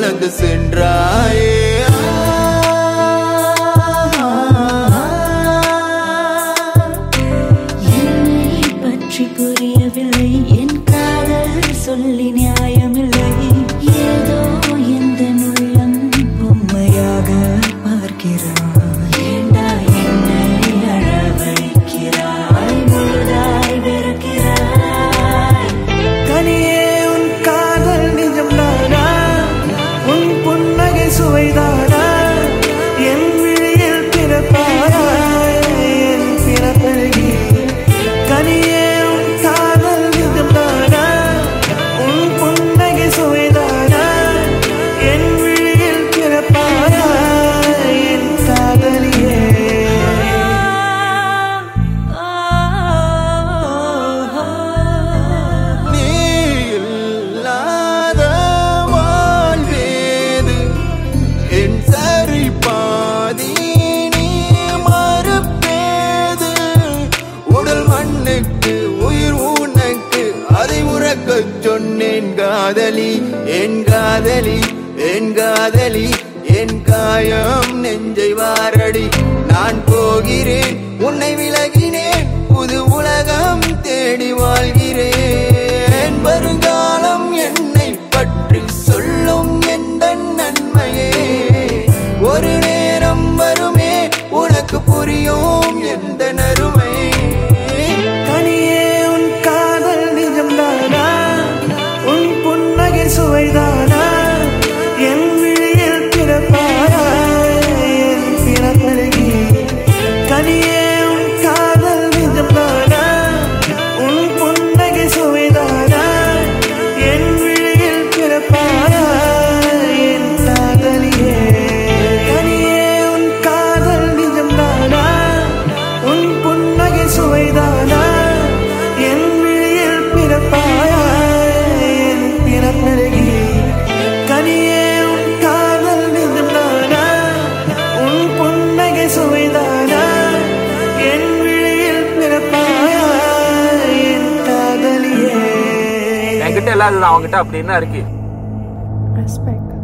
மறந்து சென்றாயே என்னை பற்றி புரியவில்லை என் காதல் சொல்லி நியாயமில்லை ஏதோ எந்த உள்ளம் பொம்மையாக பார்க்கிறாய் ஏண்டா என்னை அழ வைக்கிறாய் முழுதாய் வெறுக்கிறாய் கனியே உன் காதல் நிஜம்தானா உன் புன்னகை சுவைதானா என் விழியில் பிறப்பாயா என் பிறப்பழகி கனியே உன் காதல் நிஜம்தானா உன் புன்னகை சுவைதானா என் விழியில் பிறப்பாயா என் காதலியே நீ இல்லாத வாழ்வேது என் சரி பாதி நீ மறுப்பேது உடல் மண்ணுக்கு உயிர் உனக்கு அதை உறக்கச் சொன்னேன் காதலி என் காதலி என் காதலி என் காயம் நெஞ்சை வாரடி நான் போகிறேன் உன்னை விலகினேன் புது உலகம் தேடி வாழ்கிறேன் வருங்காலம் என்னை பற்றி சொல்லும் எந்த நன்மையே ஒரு நேரம் வருமே உனக்கு புரியும் எந்த நறுமை கனியே உன் காதல் நிஜம்தானா உன் புன்னகை சுவைதானா என் விழியில் பிறப்பாயா என் பிறப்பழகி கனியே உன் காதல் நிஜம்தானா உன் புன்னகை சுவைதானா என் விழியில் பிறப்பாயா என் காதலியே கனியே உன் காதல் நிஜம்தானா உன் புன்னகை சுவைதானா என் விழியில் பிறப்பாயா என் பிறப்பழகி கனியே உன் காதல் நிஜம்தானா உன் புன்னகை சுவைதானா என் விழியில் பிறப்பாயா என் காதலியே என்கிட்ட இல்லாதது அவங்ககிட்ட அப்படி என்ன இருக்கு Respect.